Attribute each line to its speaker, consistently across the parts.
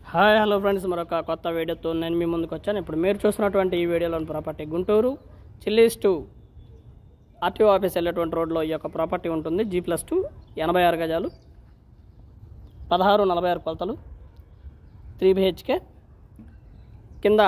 Speaker 1: hi hello friends మరొక కొత్త వీడియోతో నేను మీ ముందుకు వచ్చాను ఇప్పుడు మీరు చూసినటువంటి ఈ వీడియోలోని property Guntur Chillies to RTO office వెళ్ళేటువంటి రోడ్లో ఈ యొక్క ప్రాపర్టీ ఉంటుంది జీ ప్లస్ టూ ఎనభై ఆరు గజాలు పదహారు నలభై ఆరు కొలతలు త్రీ బిహెచ్కే కింద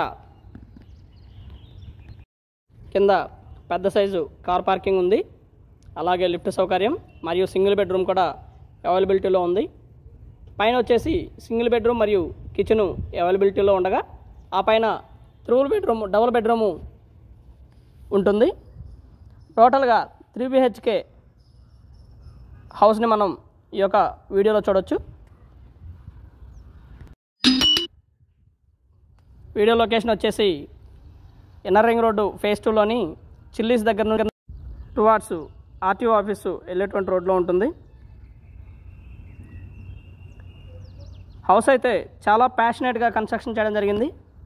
Speaker 1: కింద పెద్ద సైజు కార్ పార్కింగ్ ఉంది అలాగే లిఫ్ట్ సౌకర్యం మరియు సింగిల్ బెడ్రూమ్ కూడా అవైలబిలిటీలో ఉంది పైన వచ్చేసి సింగిల్ బెడ్రూమ్ మరియు కిచెను అవైలబిలిటీలో ఉండగా ఆ పైన త్రూల్ బెడ్రూమ్ డబుల్ బెడ్రూము ఉంటుంది టోటల్గా త్రీ బిహెచ్కే హౌస్ని మనం ఈ యొక్క వీడియోలో చూడొచ్చు వీడియో లొకేషన్ వచ్చేసి ఇన్నర్ రింగ్ రోడ్డు ఫేస్ టూలోని చిల్లీస్ దగ్గర నుండి టువార్డ్స్ ఆర్టీఓ ఆఫీసు వెళ్ళేటువంటి రోడ్లో ఉంటుంది హౌస్ అయితే చాలా ప్యాషనేట్గా కన్స్ట్రక్షన్ చేయడం జరిగింది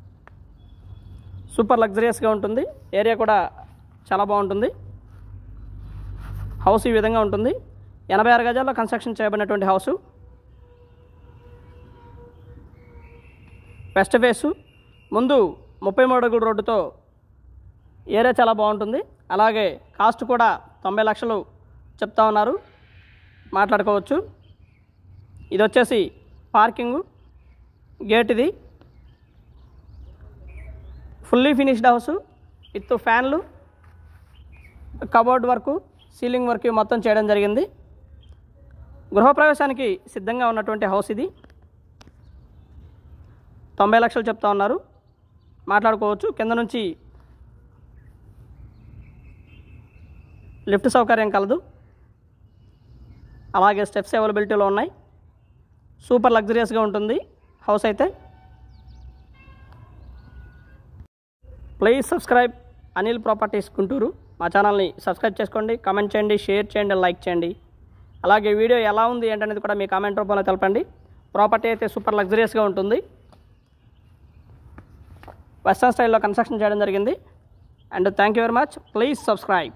Speaker 1: సూపర్ లగ్జరియస్గా ఉంటుంది ఏరియా కూడా చాలా బాగుంటుంది హౌస్ ఈ విధంగా ఉంటుంది ఎనభై ఆరు గజాల్లో కన్స్ట్రక్షన్ చేయబడినటువంటి హౌసు వెస్ట్ ఫేసు ముందు ముప్పై మూడు అడుగుల రోడ్డుతో ఏరియా చాలా బాగుంటుంది అలాగే కాస్ట్ కూడా తొంభై లక్షలు చెప్తా ఉన్నారు మాట్లాడుకోవచ్చు ఇది వచ్చేసి పార్కింగు గేట్ ఇది ఫుల్లీ ఫినిష్డ్ హౌస్ విత్ ఫ్యాన్లు కబోర్డ్ వర్క్ సీలింగ్ వర్క్ మొత్తం చేయడం జరిగింది గృహప్రవేశానికి సిద్ధంగా ఉన్నటువంటి హౌస్ ఇది తొంభై లక్షలు చెప్తా ఉన్నారు మాట్లాడుకోవచ్చు కింద నుంచి లిఫ్ట్ సౌకర్యం కలదు అలాగే స్టెప్స్ అవైలబిలిటీలో ఉన్నాయి సూపర్ లగ్జరియస్గా ఉంటుంది హౌస్ అయితే please subscribe Anil properties Guntur మా ఛానల్ని సబ్స్క్రైబ్ చేసుకోండి కామెంట్ చేయండి షేర్ చేయండి లైక్ చేయండి అలాగే వీడియో ఎలా ఉంది ఏంటనేది కూడా మీ కామెంట్ రూపంలో తెలపండి ప్రాపర్టీ అయితే సూపర్ లగ్జరియస్గా ఉంటుంది వెస్టర్న్ స్టైల్లో కన్స్ట్రక్షన్ చేయడం జరిగింది and thank you very much please subscribe